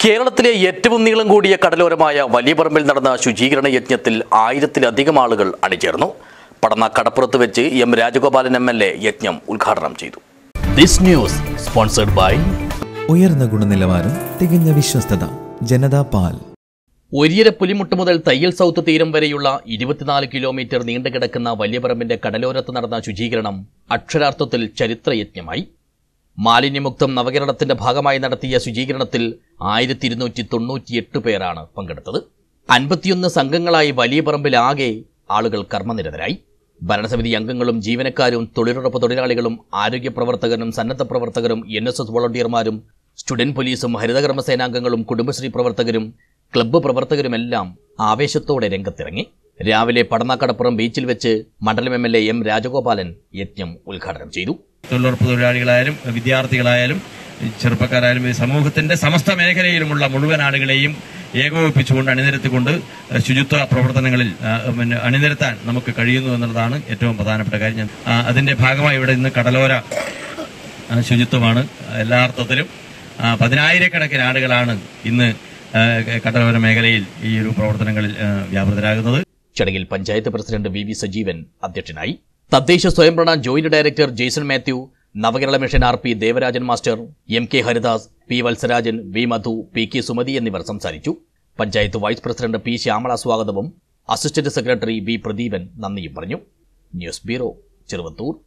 കേരളത്തിലെ ഏറ്റവും നീളം കൂടിയ കടലോരമായ വലിയപറമ്പിൽ നടന്ന ശുചീകരണ യജ്ഞത്തിൽ ആയിരത്തിലധികം ആളുകൾ അണിചേർന്നു പടന്ന കടപ്പുറത്ത് വെച്ച് M Rajagopalan M L A യജ്ഞം ഉദ്ഘാടനം ചെയ്തു ദിസ് ന്യൂസ് സ്പോൺസർഡ് ബൈ ഉയർന്ന ഗുണനിലവാരം തികഞ്ഞ വിശ്വസ്തത ജനതാ പാൽ ഒരിയര പുലിമുട്ട് മുതൽ തയ്യൽ സൗത്ത് തീരം വരെയുള്ള ഇരുപത്തിനാല് കിലോമീറ്റർ നീണ്ടുകിടക്കുന്ന വലിയപറമ്പിന്റെ കടലോരത്ത് നടന്ന ശുചീകരണം അക്ഷരാർത്ഥത്തിൽ ചരിത്രയജ്ഞമായി മാലിന്യമുക്തം നവകേരളത്തിന്റെ ഭാഗമായി നടത്തിയ ശുചീകരണത്തിൽ ആയിരത്തി ഇരുന്നൂറ്റി തൊണ്ണൂറ്റിയെട്ട് പേരാണ് പങ്കെടുത്തത് അൻപത്തിയൊന്ന് സംഘങ്ങളായി വലിയ പറമ്പിലാകെ ആളുകൾ കർമ്മനിരതരായി ഭരണസമിതി അംഗങ്ങളും ജീവനക്കാരും തൊഴിലുറപ്പ് തൊഴിലാളികളും ആരോഗ്യ പ്രവർത്തകരും സന്നദ്ധ പ്രവർത്തകരും എൻ എസ് എസ് വോളണ്ടിയർമാരും സ്റ്റുഡന്റ് പോലീസും ഹരിതകർമ്മസേനാംഗങ്ങളും കുടുംബശ്രീ പ്രവർത്തകരും ക്ലബ്ബ് പ്രവർത്തകരുമെല്ലാം ആവേശത്തോടെ രംഗത്തിറങ്ങി രാവിലെ പടന്നാക്കടപ്പുറം ബീച്ചിൽ വെച്ച് മണ്ഡലം M L A M Rajagopalan യജ്ഞം ഉദ്ഘാടനം ചെയ്തു തൊഴിലുറപ്പ് തൊഴിലാളികളായാലും വിദ്യാർത്ഥികളായാലും ചെറുപ്പക്കാരായാലും ഈ സമൂഹത്തിന്റെ സമസ്ത മേഖലയിലുമുള്ള മുഴുവൻ ആളുകളെയും ഏകോപിപ്പിച്ചുകൊണ്ട് അണിനിരത്തിക്കൊണ്ട് ശുചിത്വ പ്രവർത്തനങ്ങളിൽ ആ, പിന്നെ അണിനിരത്താൻ നമുക്ക് കഴിയുന്നു എന്നുള്ളതാണ് ഏറ്റവും പ്രധാനപ്പെട്ട കാര്യം ഞാൻ ആ, അതിന്റെ ഭാഗമായി ഇവിടെ ഇന്ന് കടലോര ആ, ശുചിത്വമാണ് എല്ലാ അർത്ഥത്തിലും ആ, പതിനായിരക്കണക്കിന് ആളുകളാണ് ഇന്ന് ആ, കടലോര മേഖലയിൽ ഈ ഒരു പ്രവർത്തനങ്ങളിൽ ആ, വ്യാപൃതരാകുന്നത് ചടങ്ങിൽ panchayat president V V Sajeevan അധ്യക്ഷനായി തദ്ദേശ സ്വയംഭരണ joint director Jaison Mathew Navakerala mission R P Devarajan master M K Haridas P Valsarajan V Madhu P K Sumathi എന്നിവർ സംസാരിച്ചു panchayat vice president P Shyamala സ്വാഗതവും അസിസ്റ്റന്റ് സെക്രട്ടറി ബി പ്രദീപൻ നന്ദിയും പറഞ്ഞു ന്യൂസ് ബ്യൂറോ ചെറുവത്തൂർ